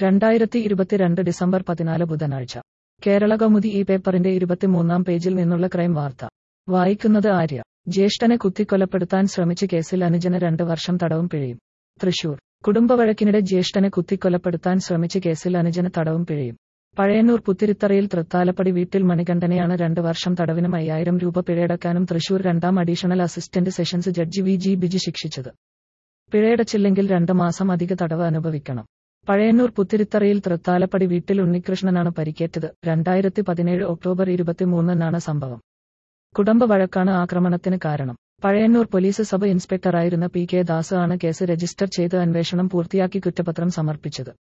രണ്ടായിരത്തി ഇരുപത്തിരണ്ട് ഡിസംബർ പതിനാല് ബുധനാഴ്ച കേരള കൗമുദി ഈ പേപ്പറിന്റെ ഇരുപത്തിമൂന്നാം പേജിൽ നിന്നുള്ള ക്രൈം വാർത്ത വായിക്കുന്നത് ആര്യ ജ്യേഷ്ഠനെ കുത്തിക്കൊലപ്പെടുത്താൻ ശ്രമിച്ച കേസിൽ അനുജന് രണ്ട് വർഷം തടവും പിഴയും തൃശൂർ കുടുംബവഴക്കിനിടെ ജ്യേഷ്ഠനെ കുത്തിക്കൊലപ്പെടുത്താൻ ശ്രമിച്ച കേസിൽ അനുജന് തടവും പിഴയും പഴയന്നൂർ പുത്തിരിത്തറയിൽ തൃത്താലപ്പടി വീട്ടിൽ മണികണ്ഠനെയാണ് രണ്ട് വർഷം തടവിനും അയ്യായിരം രൂപ പിഴയടക്കാനും തൃശൂർ രണ്ടാം additional assistant sessions judge V G Biji ശിക്ഷിച്ചത് പിഴയടച്ചില്ലെങ്കിൽ രണ്ട് മാസം അധിക തടവ് അനുഭവിക്കണം പഴയന്നൂർ പുത്തിരിത്തറയിൽ തൃത്താലപ്പടി വീട്ടിൽ ഉണ്ണികൃഷ്ണനാണ് പരിക്കേറ്റത് രണ്ടായിരത്തി പതിനേഴ് ഒക്ടോബർ ഇരുപത്തിമൂന്നിനാണ് സംഭവം കുടുംബ വഴക്കാണ് ആക്രമണത്തിന് കാരണം പഴയന്നൂർ പോലീസ് സബ് ഇൻസ്പെക്ടറായിരുന്ന പി കെ ദാസ് ആണ് കേസ് രജിസ്റ്റർ ചെയ്ത് അന്വേഷണം പൂർത്തിയാക്കി കുറ്റപത്രം സമർപ്പിച്ചത്